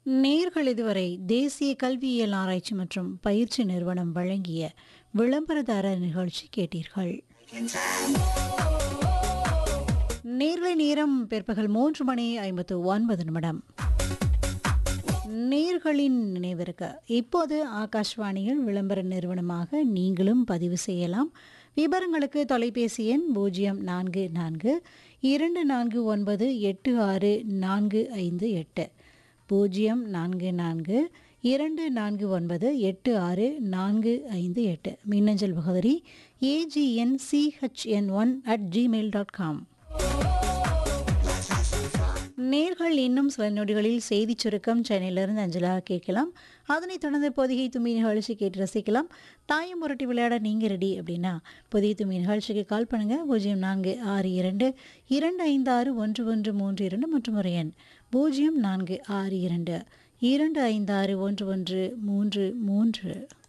நேர்கள் இதுவரை தேசிய கல்வியியல் ஆராய்ச்சி மற்றும் பயிற்சி நிறுவனம் வழங்கிய விளம்பரதார நிகழ்ச்சி கேட்டீர்கள் நேர்களை நேரம் பிற்பகல் மூன்று மணி ஐம்பத்து ஒன்பது நிமிடம் நேர்களின் நினைவிற்கு இப்போது ஆகாஷ்வாணியில் விளம்பர நிறுவனமாக நீங்களும் பதிவு செய்யலாம் விவரங்களுக்கு தொலைபேசி எண் பூஜ்ஜியம் நான்கு நான்கு இரண்டு நான்கு ஒன்பது எட்டு ஆறு நான்கு ஐந்து எட்டு பூஜ்ஜியம் நான்கு நான்கு இரண்டு நான்கு ஒன்பது எட்டு ஆறு நான்கு ஐந்து எட்டு மின்னஞ்சல் முகவரி AGN CHN one at Gmail dot com நேர்கள் இன்னும் சில நொடிகளில் செய்திச் சுருக்கம் சென்னையிலிருந்து அஞ்சலா கேட்கலாம் அதனைத் தொடர்ந்து பொதிகை தும்பி நிகழ்ச்சி கேட்டு ரசிக்கலாம் தாயம் புரட்டி விளையாட நீங்கள் ரெடி அப்படின்னா பொதிகை தும்பி நிகழ்ச்சிக்கு கால் பண்ணுங்கள் பூஜ்ஜியம் நான்கு ஆறு இரண்டு இரண்டு ஐந்து ஆறு ஒன்று ஒன்று மூன்று இரண்டு மற்றும் ஒரு எண் பூஜ்ஜியம் நான்கு ஆறு இரண்டு இரண்டு ஐந்து ஆறு ஒன்று ஒன்று மூன்று மூன்று